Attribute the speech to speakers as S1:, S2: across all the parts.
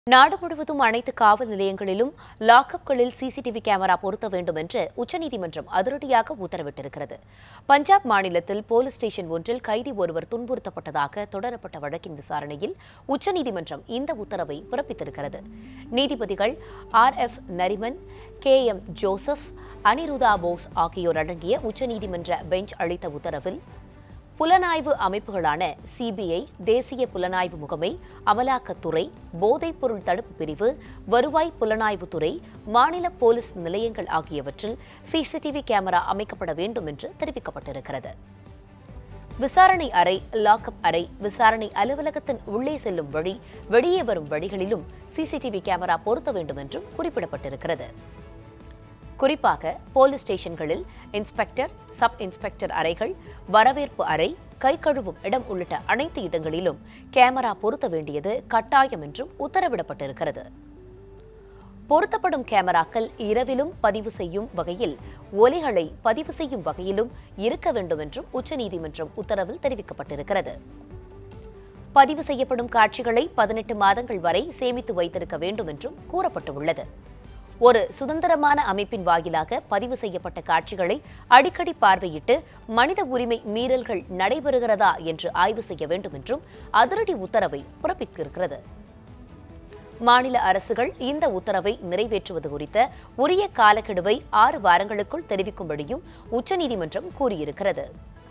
S1: நாடு முழுவதும் அனைத்து காவல் நிலையங்களிலும் லாக்அப்களில் சிசிடிவி கேமரா பொருத்த வேண்டும் என்று உச்சநீதிமன்றம் அதிரடியாக உத்தரவிட்டிருக்கிறது பஞ்சாப் மாநிலத்தில் போலீஸ் ஸ்டேஷன் ஒன்றில் கைதி ஒருவர் துன்புறுத்தப்பட்டதாக தொடரப்பட்ட வழக்கின் விசாரணையில் உச்சநீதிமன்றம் இந்த உத்தரவை பிறப்பித்திருக்கிறது நீதிபதிகள் R F Nariman K M Joseph Aniruddha Bose ஆகியோர் அடங்கிய உச்சநீதிமன்ற பெஞ்ச் அளித்த உத்தரவில் புலனாய்வு அமைப்புகளான சிபிஐ தேசிய புலனாய்வு முகமை அமலாக்கத்துறை போதைப்பொருள் தடுப்பு பிரிவு வருவாய் புலனாய்வுத்துறை மாநில போலீஸ் நிலையங்கள் ஆகியவற்றில் சிசிடிவி கேமரா அமைக்கப்பட வேண்டும் என்று தெரிவிக்கப்பட்டிருக்கிறது விசாரணை அறை லாக்அப் அறை விசாரணை அலுவலகத்தின் உள்ளே செல்லும் வழி வெளியே வரும் வழிகளிலும் சிசிடிவி கேமரா பொருத்த வேண்டும் என்றும் குறிப்பிடப்பட்டிருக்கிறது குறிப்பாக போலீஸ் ஸ்டேஷன்களில் இன்ஸ்பெக்டர் சப் இன்ஸ்பெக்டர் அறைகள் வரவேற்பு அறை கை கழுவும் இடம் உள்ளிட்ட அனைத்து இடங்களிலும் கேமரா பொருத்த வேண்டியது கட்டாயம் என்றும் உத்தரவிடப்பட்டிருக்கிறது பொருத்தப்படும் கேமராக்கள் இரவிலும் பதிவு செய்யும் வகையில் ஒலிகளை பதிவு செய்யும் வகையிலும் இருக்க வேண்டும் என்றும் உச்சநீதிமன்றம் உத்தரவில் தெரிவிக்கப்பட்டிருக்கிறது பதிவு செய்யப்படும் காட்சிகளை பதினெட்டு மாதங்கள் வரை சேமித்து வைத்திருக்க வேண்டும் என்றும் கூறப்பட்டுள்ளது ஒரு சுதந்திரமான அமைப்பின் வாயிலாக பதிவு செய்யப்பட்ட காட்சிகளை அடிக்கடி பார்வையிட்டு மனித உரிமை மீறல்கள் நடைபெறுகிறதா என்று ஆய்வு செய்ய வேண்டும் என்றும் அதிரடி உத்தரவை பிறப்பித்திருக்கிறது மாநில அரசுகள் இந்த உத்தரவை நிறைவேற்றுவது குறித்த உரிய காலக்கெடுவை ஆறு வாரங்களுக்குள் தெரிவிக்கும்படியும் உச்சநீதிமன்றம் கூறியிருக்கிறது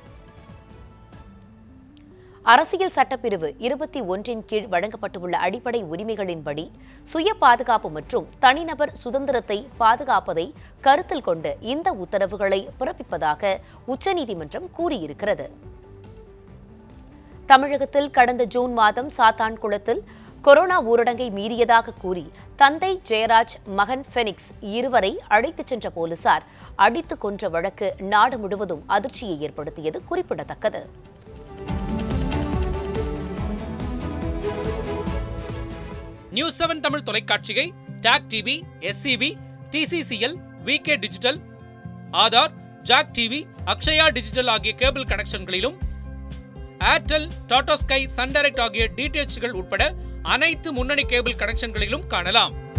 S1: அரசியல் சட்டப்பிரிவு இருபத்தி ஒன்றின் கீழ் வழங்கப்பட்டுள்ள அடிப்படை உரிமைகளின்படி சுய பாதுகாப்பு மற்றும் தனிநபர் சுதந்திரத்தை பாதுகாப்பதை கருத்தில் கொண்டு இந்த உத்தரவுகளை பிறப்பிப்பதாக உச்சநீதிமன்றம் கூறியிருக்கிறது தமிழகத்தில் கடந்த ஜூன் மாதம் சாத்தான்குளத்தில் கொரோனா ஊரடங்கை மீறியதாக கூறி தந்தை ஜெயராஜ் மகன் ஃபெனிக்ஸ் இருவரை அழைத்துச் சென்ற போலீசார் அடித்துக் கொன்ற வழக்கு நாடு முழுவதும் அதிர்ச்சியை ஏற்படுத்தியது குறிப்பிடத்தக்கது
S2: நியூஸ் செவன் தமிழ் தொலைக்காட்சியை TAC TV SCP TCCL VK digital Aadhaar jack TV Akshaya digital ஆகிய கேபிள் கனெக்ஷன்களிலும் Airtel Tata Sky Sun Direct ஆகிய டிடிஎச்கள் உட்பட அனைத்து முன்னணி கேபிள் கனெக்ஷன்களிலும் காணலாம்